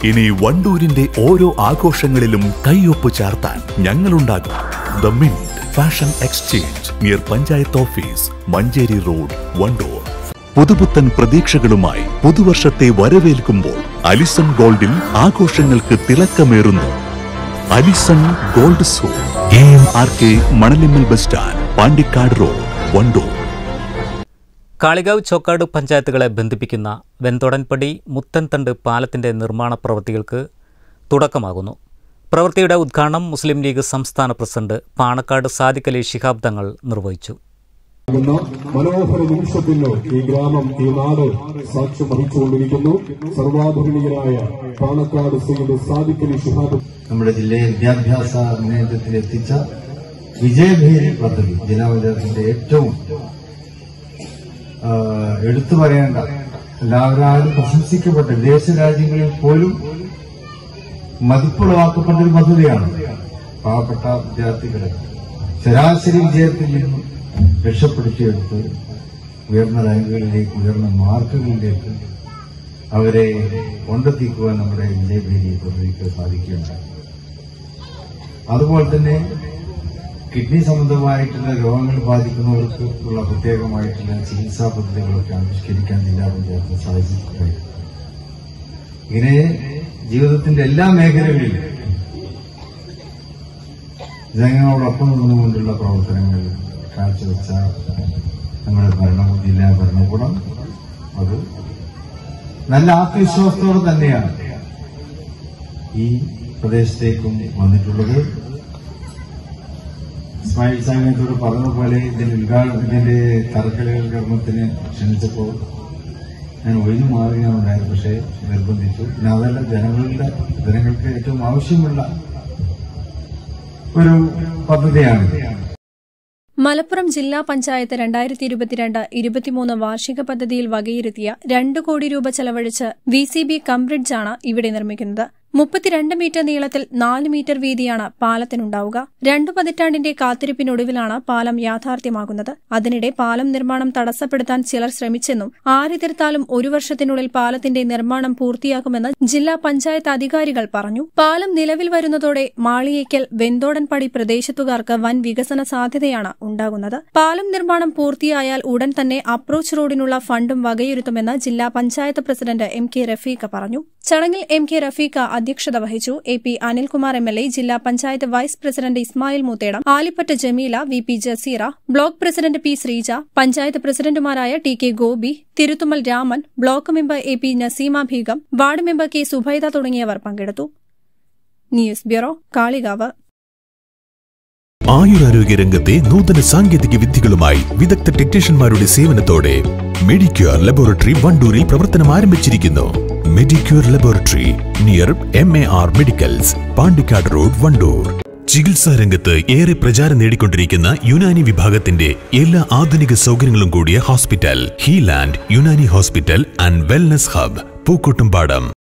ഇനി വണ്ടൂരിന്റെ ഓരോ ആഘോഷങ്ങളിലും കൈയൊപ്പ് ചാർത്താൻ ഞങ്ങളുണ്ടാകും the mint fashion exchange near panchayat office Manjeri road Wandoor പുതുപുത്തൻ പ്രതീക്ഷകളുമായി പുതുവർഷത്തെ വരവേൽക്കുമ്പോൾ അലിസൺ ഗോൾഡിൽ ആഘോഷങ്ങൾക്ക് തിളക്കമേറുന്നു അലിസൺ ഗോൾഡ് സോ A M R K Manalimmal bus stand Pandikkad road Wandoor Kalikavu Chokkad പഞ്ചായത്തുകളെ ബന്ധിപ്പിക്കുന്ന വെന്തോടൻപടി മുത്തൻതണ്ട് പാലത്തിൻ്റെ നിർമ്മാണ പ്രവൃത്തികൾക്ക് തുടക്കമാകുന്നു പ്രവൃത്തിയുടെ ഉദ്ഘാടനം മുസ്ലിം ലീഗ് സംസ്ഥാന പ്രസിഡന്റ് പാണക്കാട് സാദിഖ് അലി ശിഹാബ് തങ്ങൾ നിർവഹിച്ചു എന്ന മനോഹര നിമിഷത്തിന് ഈ ഗ്രാമം ഈ നാട് സാക്ഷ്യം വഹിച്ചുകൊണ്ടിരിക്കുന്നു സർവാധുനികരായ പാണക്കാട് സയ്യിദ് സാദിഖ് അലി ഷിഹാബ് നമ്മുടെ ജില്ലയെ വിദ്യാഭ്യാസ മുന്നേറ്റത്തിൽ എത്തിച്ച വിജയഭേരി പദ്ധതി ജില്ലാ പഞ്ചായത്തിന്റെ ഏറ്റവും ആ, എടുത്തു പറയേണ്ട എല്ലാവരും പ്രശംസിക്കപ്പെട്ട വിദേശ രാജ്യങ്ങളിൽ പോലും മതിപ്പുളവാക്കപ്പെട്ട ഒരു പദ്ധതിയാണ് പാവപ്പെട്ട വിദ്യാർത്ഥികളെ ശരാശരി വിജയത്തിൽ നിന്നും രക്ഷപ്പെടുത്തിയെടുത്ത് ഉയർന്ന റാങ്കുകളിലേക്ക് ഉയർന്ന മാർക്കുകളിലേക്ക് അവരെ കൊണ്ടെത്തിക്കുവാൻ നമ്മുടെ വിജയഭേരി പദ്ധതിക്ക് സാധിക്കുകയുണ്ടായി അതുപോലെ തന്നെ കിഡ്നി സംബന്ധമായിട്ടുള്ള രോഗങ്ങൾ ബാധിക്കുന്നവർക്ക് ഉള്ള പ്രത്യേകമായിട്ടുള്ള ചികിത്സാ പദ്ധതികളൊക്കെ ആവിഷ്കരിക്കാൻ ജില്ലാ പഞ്ചായത്ത് സാധിച്ചിട്ടുണ്ട് ഇങ്ങനെ ജീവിതത്തിന്റെ എല്ലാ മേഖലകളിലും ജനങ്ങളോടൊപ്പം നിന്നുകൊണ്ടുള്ള പ്രവർത്തനങ്ങൾ കാഴ്ചവെച്ച നമ്മുടെ ഭരണ ജില്ലാ ഭരണകൂടം അത് നല്ല ആത്മവിശ്വാസത്തോടെ തന്നെയാണ് ഈ പ്രദേശത്തേക്കും വന്നിട്ടുള്ളത് ഇസ്മായിൽ സാഹിബിനോട് പറഞ്ഞ പോലെ ഇതിന്റെ ഉദ്ഘാടനം ഇതിന്റെ തറക്കല്ലുകൾ കർമ്മത്തിന് ക്ഷണിച്ചപ്പോൾ ഞാൻ ഒഴിഞ്ഞു മാറുകയാണുണ്ടായത് പക്ഷേ നിർബന്ധിച്ചു പിന്നെ അതല്ല ജനങ്ങളുടെ ജനങ്ങൾക്ക് ഏറ്റവും ആവശ്യമുള്ള ഒരു പദ്ധതിയാണിത് മലപ്പുറം ജില്ലാ പഞ്ചായത്ത് രണ്ടായിരത്തി ഇരുപത്തിരണ്ട് ഇരുപത്തിമൂന്ന് വാർഷിക പദ്ധതിയിൽ വകയിരുത്തിയ രണ്ട് കോടി രൂപ ചെലവഴിച്ച് വി സി ബി കംബ്രിഡ്ജാണ് ഇവിടെ നിർമ്മിക്കുന്നത് മുപ്പത്തിരണ്ട് മീറ്റർ നീളത്തിൽ നാല് മീറ്റർ വീതിയാണ് പാലത്തിനുണ്ടാവുക രണ്ടു പതിറ്റാണ്ടിന്റെ കാത്തിരിപ്പിനൊടുവിലാണ് പാലം യാഥാർത്ഥ്യമാകുന്നത് അതിനിടെ പാലം നിർമ്മാണം തടസ്സപ്പെടുത്താൻ ചിലർ ശ്രമിച്ചെന്നും ആരെതിർത്താലും ഒരു വർഷത്തിനുള്ളിൽ പാലത്തിന്റെ നിർമ്മാണം പൂർത്തിയാക്കുമെന്ന് ജില്ലാ പഞ്ചായത്ത് അധികാരികൾ പറഞ്ഞു പാലം നിലവിൽ വരുന്നതോടെ മാളിയേക്കൽ വെന്തോടൻപടി പ്രദേശത്തുകാർക്ക് വൻ വികസന സാധ്യതയാണ് ഉണ്ടാകുന്നത് പാലം നിർമ്മാണം പൂർത്തിയായാൽ ഉടൻ തന്നെ അപ്രോച്ച് റോഡിനുള്ള ഫണ്ടും വകയിരുത്തുമെന്ന് ജില്ലാ panchayat president M K Rafeeqa പറഞ്ഞു ചടങ്ങിൽ എം കെ റഫീഖ അധ്യക്ഷത വഹിച്ചു A P Anilkumar M L A ജില്ലാ panchayat vice president Ismail Moothedam Alippatta Jameela V P Jaseera block president P Sreeja panchayat പ്രസിഡന്റുമാരായ T K Gopi Thiruthummal Raman block member A P Naseema Beegum ward member K Subaida തുടങ്ങിയവർ പങ്കെടുത്തു ന്യൂസ് ബ്യൂറോ കാളികാവ് ആയുരാരോഗ്യ രംഗത്തെ നൂതന സാങ്കേതിക വിദ്യകളുമായി വിദഗ്ധ ടെക്നീഷ്യന്മാരുടെ സേവനത്തോടെ മെഡിക്യൂർ ലബോറട്ടറി വണ്ടൂരിൽ പ്രവർത്തനം ആരംഭിച്ചിരിക്കുന്നു Medicure laboratory near M A R medicals Pandikkad road Wandoor ചികിത്സാ രംഗത്ത് ഏറെ പ്രചാരം നേടിക്കൊണ്ടിരിക്കുന്ന യുനാനി വിഭാഗത്തിന്റെ എല്ലാ ആധുനിക സൗകര്യങ്ങളും കൂടിയ hospital Healand Unani hospital and wellness hub Pookkottumpadam